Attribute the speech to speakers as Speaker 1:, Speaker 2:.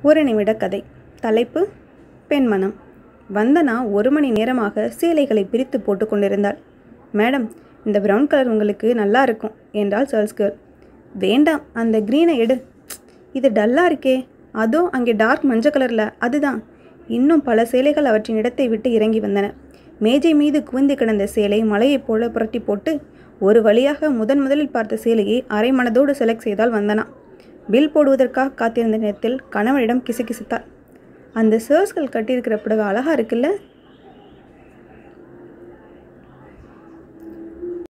Speaker 1: ஒரு நிமிட கதை தலைப்பு பெண்மனம் வந்தனா ஒரு மணி நேரமாக சேலைகளை பிரித்து போட்டு கொண்டிருந்தாள் மேடம் இந்த ப்ரௌன் கலர் உங்களுக்கு நல்லா இருக்கும் என்றாள் சேல்ஸ் கேர்ள் வேண்டாம் அந்த க்ரீனை எடு "ப்ச், இது டல்லாக இருக்கே அதோ அங்கே டார்க் மஞ்சள் கலரில் அதுதான் இன்னும் பல சேலைகள் அவற்றின் இடத்தை விட்டு இறங்கி வந்தன மேஜை மீது குவிந்து கிடந்த சேலை மலையைப் போல புரட்டி போட்டு ஒரு வழியாக முதன் முதலில் பார்த்த சேலையை அரை மனதோடு செலக்ட் செய்தால் வந்தனா பில் போடுவதற்காக காத்திருந்த நேரத்தில் கணவனிடம் கிசுகிசுத்தாள் அந்த சேர்ஸ்கள் கட்டியிருக்கிற புடவை அழகா இருக்குல்ல